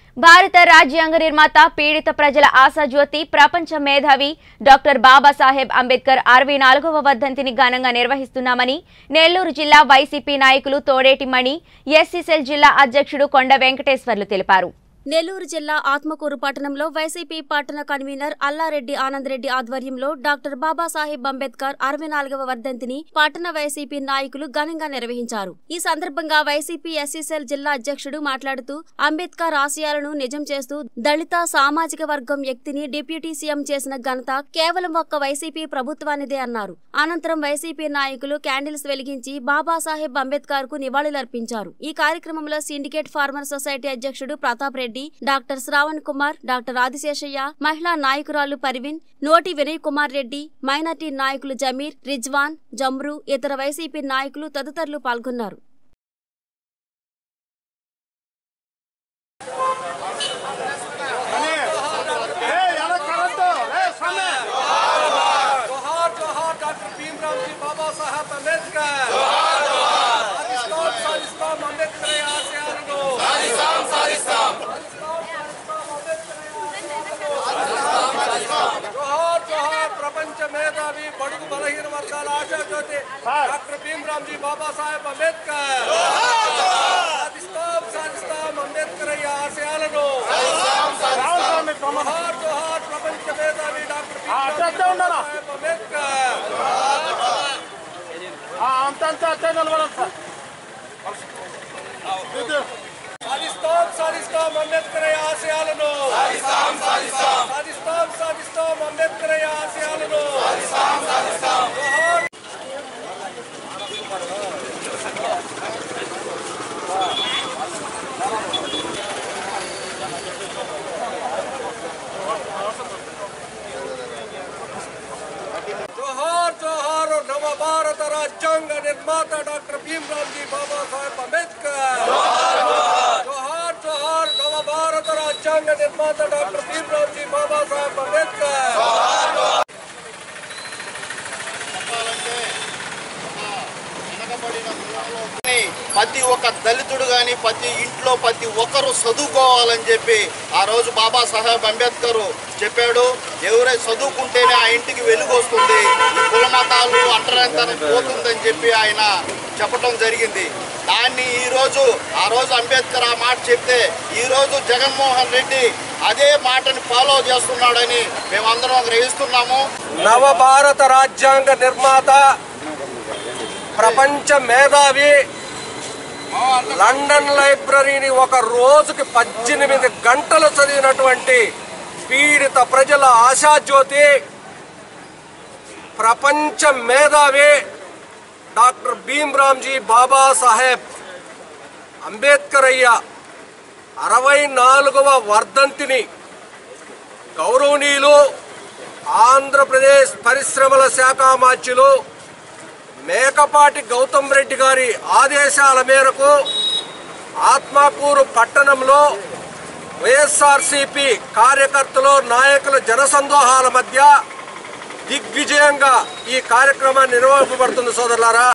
భారత రాజ్యాంగ నిర్మాత పీడిత ప్రజల ఆశాజ్యోతి ప్రపంచ మేధావి డాక్టర్ బాబాసాహెబ్ అంబేద్కర్ అరవై నాలుగవ వర్ధంతిని ఘనంగా నిర్వహిస్తున్నామని నెల్లూరు జిల్లా వైసీపీ నాయకులు తోడేటి మణి ఎస్సీసెల్ జిల్లా అధ్యక్షుడు కొండ వెంకటేశ్వర్లు తెలిపారు నెల్లూరు జిల్లా ఆత్మకూరు పట్టణంలో వైసీపీ పట్టణ కన్వీనర్ అల్లారెడ్డి ఆనందరెడ్డి ఆధ్వర్యంలో డాక్టర్ బాబాసాహెబ్ అంబేద్కర్ అరవై నాలుగవ వర్ధంతిని పట్టణ వైసీపీ నాయకులు ఘనంగా నిర్వహించారు ఈ సందర్భంగా వైసీపీ ఎస్సీసెల్ జిల్లా అధ్యక్షుడు మాట్లాడుతూ అంబేద్కర్ ఆశయాలను నిజం చేస్తూ దళిత సామాజిక వర్గం వ్యక్తిని డిప్యూటీ సీఎం చేసిన ఘనత కేవలం ఒక్క వైసీపీ ప్రభుత్వానిదే అన్నారు అనంతరం వైసీపీ నాయకులు క్యాండిల్స్ వెలిగించి బాబాసాహెబ్ అంబేద్కర్ కు నివాళులర్పించారు ఈ కార్యక్రమంలో సిండికేట్ ఫార్మర్ సొసైటీ అధ్యక్షుడు ప్రతాప్ రెడ్డి డాక్టర్ శ్రావణ్ కుమార్ డాక్టర్ ఆదిశేషయ్య మహిళా నాయకురాలు పర్వీన్ నోటి వినయ్ కుమార్ రెడ్డి మైనార్టీ నాయకులు జమీర్ రిజ్వాన్ జమ్రు ఇతర వైసీపీ నాయకులు తదితరులు పాల్గొన్నారు जोहार जोहार डॉक्टर भीमराव जी बाबा साहब अंबेडकर साजिस्तान साजिस्तान अंबेडकर ఆశయాలను సాధిస్తాం సాధిస్తాం జోహార్ జోహార్ ప్రపంచ మేధావి బడుగు బలహీన వర్గాల ఆశాజ్యోతి డాక్టర్ భీమరావ్ జీ బాబా సాహెబ్ అంబేద్కర్ సాధిస్తాం సాధిస్తాం అంబేద్కర్ ఆశయాలను జోహార్ జోహార్ ప్రపంచ మేధావి డాక్టర్ భీమరావ్ సాహెబ్ అంబేద్కర్ సాధిస్తాం సాధిస్తాం అంబేద్కర్ ఆశయాలను సాధిస్తాం సాధిస్తాం సాధిస్తాం సాధిస్తాం అంబేద్కర్ ఆశయాలను సాధిస్తాం సాధిస్తాం జోహార్ జోహార్ నవ భారత రాజ్యాంగ నిర్మాత డాక్టర్ భీమ్రావ్ జీ బాబా సాహెబ్ అంబేద్కర్ జోహార్ జోహార్ నవ భారత రాజ్యాంగ నిర్మాత డాక్టర్ భీమ్రావ్ జీ బాబా సాహెబ్ అంబేద్కర్ కానీ ప్రతి ఒక్క దళితుడు కానీ ప్రతి ఇంట్లో ప్రతి ఒక్కరు చదువుకోవాలని చెప్పి ఆ రోజు బాబాసాహెబ్ అంబేద్కర్ చెప్పాడు ఎవరై చదువుకుంటేనే ఆ ఇంటికి వెలుగు వస్తుంది ఈ కుల మతాలు అంటరాంతరం పోతుందని చెప్పి ఆయన చెప్పడం జరిగింది దాన్ని ఈరోజు ఆ రోజు అంబేద్కర్ ఆ మాట చెప్తే ఈరోజు జగన్మోహన్ రెడ్డి అదే మాటని ఫాలో చేస్తున్నాడని మేమందరం గ్రహిస్తున్నాము నవ భారత రాజ్యాంగ నిర్మాత ప్రపంచ మేధావి లండన్ లైబ్రరీని ఒక రోజుకి పద్దెనిమిది గంటలు చదివినటువంటి పీడిత ప్రజల ఆశాజ్యోతి ప్రపంచ మేధావి డాక్టర్ భీమ్రామ్జీ బాబా సాహెబ్ అంబేద్కర్ అయ్య అరవై నాలుగవ వర్ధంతిని గౌరవనీయులు ఆంధ్రప్రదేశ్ పరిశ్రమల శాఖ మాచ్యులు మేకపాటి గౌతమ్ రెడ్డి గారి ఆదేశాల మేరకు ఆత్మకూరు పట్టణంలో వైఎస్ఆర్సిపి కార్యకర్తలు నాయకుల జనసందోహాల మధ్య దిగ్విజయంగా ఈ కార్యక్రమాన్ని నిర్వహింపబడుతుంది సోదరులారా